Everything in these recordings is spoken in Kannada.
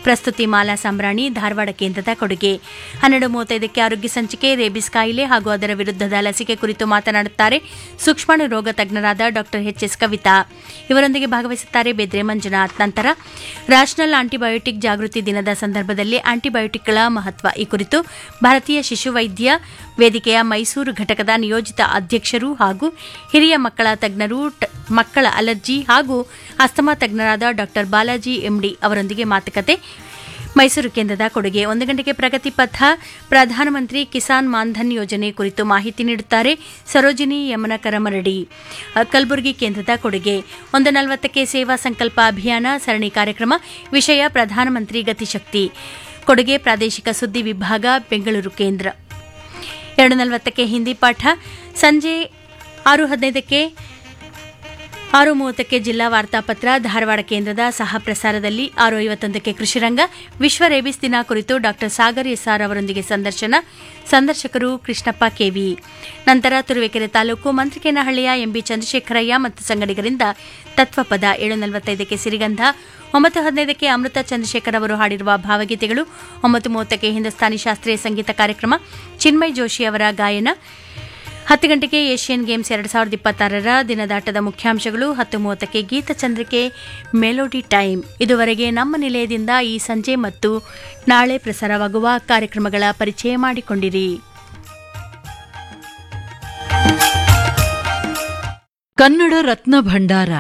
ಪ್ರಸ್ತುತಿ ಮಾಲಾ ಸಂಬ್ರಾಣಿ ಧಾರವಾಡ ಕೇಂದ್ರದ ಕೊಡುಗೆ ಹನ್ನೆರಡು ಮೂವತ್ತೈದಕ್ಕೆ ಆರೋಗ್ಯ ಸಂಚಿಕೆ ರೇಬಿಸ್ ಕಾಯಿಲೆ ಹಾಗೂ ಅದರ ವಿರುದ್ಧದ ಲಸಿಕೆ ಕುರಿತು ಮಾತನಾಡುತ್ತಾರೆ ಸೂಕ್ಷ್ಮಾಣು ರೋಗ ತಜ್ಞರಾದ ಡಾಕ್ಟರ್ ಎಚ್ ಎಸ್ ಕವಿತಾ ಇವರೊಂದಿಗೆ ಭಾಗವಹಿಸುತ್ತಾರೆ ಬೇದ್ರೆ ಮಂಜುನಾಥ್ ನಂತರ ನ್ಯಾಷನಲ್ ಆಂಟಿಬಯೋಟಿಕ್ ಜಾಗೃತಿ ದಿನದ ಸಂದರ್ಭದಲ್ಲಿ ಆಂಟಿಬಯೋಟಿಕ್ಗಳ ಮಹತ್ವ ಈ ಕುರಿತು ಭಾರತೀಯ ಶಿಶು ವೈದ್ಯ ವೇದಿಕೆಯ ಮೈಸೂರು ಘಟಕದ ನಿಯೋಜಿತ ಅಧ್ಯಕ್ಷರು ಹಾಗೂ ಹಿರಿಯ ಮಕ್ಕಳ ತಜ್ಞರು ಟ- ಮಕ್ಕಳ ಅಲರ್ಜಿ ಹಾಗೂ ಅಸ್ತಮಾ ತಜ್ಞರಾದ ಡಾಕ್ಟರ್ ಬಾಲಾಜಿ ಎಂಡಿ ಅವರೊಂದಿಗೆ ಮಾತುಕತೆ ಮೈಸೂರು ಕೇಂದ್ರದ ಕೊಡುಗೆ ಒಂದು ಗಂಟೆಗೆ ಪ್ರಗತಿ ಪಥ ಪ್ರಧಾನಮಂತ್ರಿ ಕಿಸಾನ್ ಮಾನ್ಧನ್ ಯೋಜನೆ ಕುರಿತು ಮಾಹಿತಿ ನೀಡುತ್ತಾರೆ ಸರೋಜಿನಿ ಯಮನ ಕರಮರಡಿ ಅ, ಕಲಬುರಗಿ ಕೇಂದ್ರದ ಕೊಡುಗೆ ಒಂದು ನಲವತ್ತಕ್ಕೆ ಸೇವಾ ಸಂಕಲ್ಪ ಅಭಿಯಾನ ಸರಣಿ ಕಾರ್ಯಕ್ರಮ ವಿಷಯ ಪ್ರಧಾನಮಂತ್ರಿ ಗತಿಶಕ್ತಿ ಕೊಡುಗೆ ಪ್ರಾದೇಶಿಕ ಸುದ್ದಿ ವಿಭಾಗ ಬೆಂಗಳೂರು ಕೇಂದ್ರ ಎರಡು ನಲವತ್ತಕ್ಕೆ ಹಿಂದಿ ಪಾಠ ಸಂಜೆ ಆರು ಹದಿನೈದಕ್ಕೆ ಆರು ಮೂವತ್ತಕ್ಕೆ ಜಿಲ್ಲಾ ವಾರ್ತಾಪತ್ರ ಧಾರವಾಡ ಕೇಂದ್ರದ ಸಹ ಪ್ರಸಾರದಲ್ಲಿ ಆರು ಐವತ್ತೊಂದಕ್ಕೆ ಕೃಷಿರಂಗ ವಿಶ್ವ ರೇಬಿಸ್ ದಿನ ಕುರಿತು ಡಾಕ್ಟರ್ ಸಾಗರ್ ಎಸ್ಆರ್ ಅವರೊಂದಿಗೆ ಸಂದರ್ಶನ ಸಂದರ್ಶಕರು ಕೃಷ್ಣಪ್ಪ ಕೆವಿ ನಂತರ ತುರುವೇಕೆರೆ ತಾಲೂಕು ಮಂತ್ರಿಕೇನಹಳ್ಳಿಯ ಎಂಬಿ ಚಂದ್ರಶೇಖರಯ್ಯ ಮತ್ತು ಸಂಗಡಿಗರಿಂದ ತತ್ವಪದ ಏಳು ನಲವತ್ತೈದಕ್ಕೆ ಸಿರಿಗಂಧ ಒಂಬತ್ತು ಹದಿನೈದಕ್ಕೆ ಅಮೃತ ಚಂದ್ರಶೇಖರ್ ಅವರು ಹಾಡಿರುವ ಭಾವಗೀತೆಗಳು ಒಂಬತ್ತು ಮೂವತ್ತಕ್ಕೆ ಹಿಂದೂಸ್ತಾನಿ ಶಾಸ್ತ್ರೀಯ ಸಂಗೀತ ಕಾರ್ಯಕ್ರಮ ಚಿನ್ಮಯ್ ಜೋಶಿ ಅವರ ಗಾಯನ ಹತ್ತು ಗಂಟೆಗೆ ಏಷ್ಯನ್ ಗೇಮ್ಸ್ ಎರಡು ಸಾವಿರದ ಇಪ್ಪತ್ತಾರರ ದಿನದಾಟದ ಮುಖ್ಯಾಂಶಗಳು ಹತ್ತು ಮೂವತ್ತಕ್ಕೆ ಗೀತಚಂದ್ರಿಕೆ ಮೆಲೋಡಿ ಟೈಮ್ ಇದುವರೆಗೆ ನಮ್ಮ ನಿಲಯದಿಂದ ಈ ಸಂಜೆ ಮತ್ತು ನಾಳೆ ಪ್ರಸಾರವಾಗುವ ಕಾರ್ಯಕ್ರಮಗಳ ಪರಿಚಯ ಮಾಡಿಕೊಂಡಿರಿ ಕನ್ನಡ ರತ್ನ ಭಂಡಾರ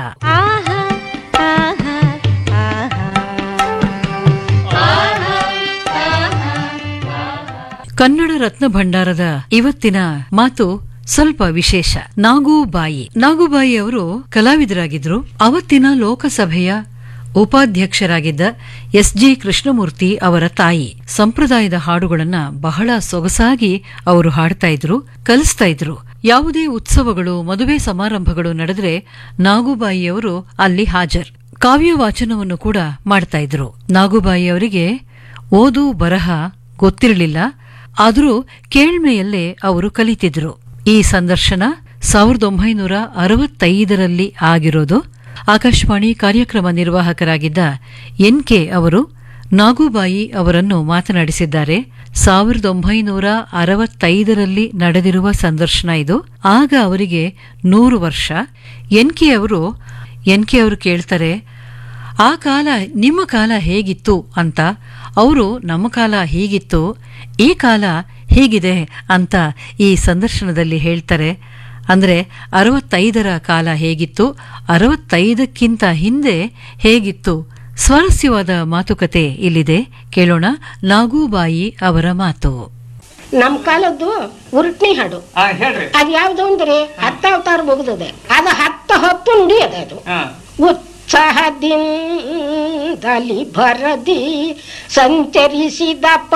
ಕನ್ನಡ ರತ್ನ ಭಂಡಾರದ ಇವತ್ತಿನ ಮಾತು ಸ್ವಲ್ಪ ವಿಶೇಷ ನಾಗೂಬಾಯಿ ನಾಗೂಬಾಯಿ ಅವರು ಕಲಾವಿದರಾಗಿದ್ರು ಅವತ್ತಿನ ಲೋಕಸಭೆಯ ಉಪಾಧ್ಯಕ್ಷರಾಗಿದ್ದ ಎಸ್ ಜಿ ಕೃಷ್ಣಮೂರ್ತಿ ಅವರ ತಾಯಿ ಸಂಪ್ರದಾಯದ ಹಾಡುಗಳನ್ನ ಬಹಳ ಸೊಗಸಾಗಿ ಅವರು ಹಾಡ್ತಾ ಇದ್ರು ಕಲಿಸ್ತಾ ಇದ್ರು ಯಾವುದೇ ಉತ್ಸವಗಳು ಮದುವೆ ಸಮಾರಂಭಗಳು ನಡೆದ್ರೆ ನಾಗೂಬಾಯಿಯವರು ಅಲ್ಲಿ ಹಾಜರ್ ಕಾವ್ಯ ವಾಚನವನ್ನು ಕೂಡ ಮಾಡ್ತಾ ಇದ್ರು ನಾಗೂಬಾಯಿ ಅವರಿಗೆ ಓದು ಬರಹ ಗೊತ್ತಿರಲಿಲ್ಲ ಆದರೂ ಕೇಳ್ಮೆಯಲ್ಲೇ ಅವರು ಕಲಿತಿದ್ರು ಈ ಸಂದರ್ಶನ ಸಾವಿರದ ಒಂಬೈನೂರ ಅರವತ್ತೈದರಲ್ಲಿ ಆಗಿರೋದು ಆಕಾಶವಾಣಿ ಕಾರ್ಯಕ್ರಮ ನಿರ್ವಾಹಕರಾಗಿದ್ದ ಎನ್ ಕೆ ಅವರು ನಾಗೂಬಾಯಿ ಅವರನ್ನು ಮಾತನಾಡಿಸಿದ್ದಾರೆ ಸಾವಿರದ ಒಂಬೈನೂರ ಅರವತ್ತೈದರಲ್ಲಿ ನಡೆದಿರುವ ಸಂದರ್ಶನ ಇದು ಆಗ ಅವರಿಗೆ ನೂರು ವರ್ಷ ಎನ್ ಕೆ ಅವರು ಎನ್ ಕೆ ಅವರು ಕೇಳ್ತಾರೆ ಆ ಕಾಲ ನಿಮ್ಮ ಕಾಲ ಹೇಗಿತ್ತು ಅಂತ ಅವರು ನಮ್ಮ ಕಾಲ ಹೀಗಿತ್ತು ಈ ಕಾಲ ಹೀಗಿದೆ ಅಂತ ಈ ಸಂದರ್ಶನದಲ್ಲಿ ಹೇಳ್ತಾರೆ ಅಂದ್ರೆ ಅರವತ್ತೈದರ ಕಾಲ ಹೇಗಿತ್ತು ಅರವತ್ತೈದಕ್ಕಿಂತ ಹಿಂದೆ ಹೇಗಿತ್ತು ಸ್ವಾರಸ್ಯವಾದ ಮಾತುಕತೆ ಇಲ್ಲಿದೆ ಕೇಳೋಣ ನಾಗೂಬಾಯಿ ಅವರ ಮಾತು ನಮ್ ಕಾಲದ್ದು ಉರುಟ್ನಿ ಹಾಡು ಹಾ ಹೇಳ್ರಿ ಅದ್ ಯಾವ್ದು ಅಂದ್ರೆ ಹತ್ತ ಅವತಾರ ಮುಗ್ದದೆ ಅದ ಹತ್ತ ಹತ್ತು ನುಡಿ ಅದ ಅದು ಹಾ ಉತ್ಸಾಹದಿಂದಲಿ ಭರದಿ ಸಂಚರಿಸಿದ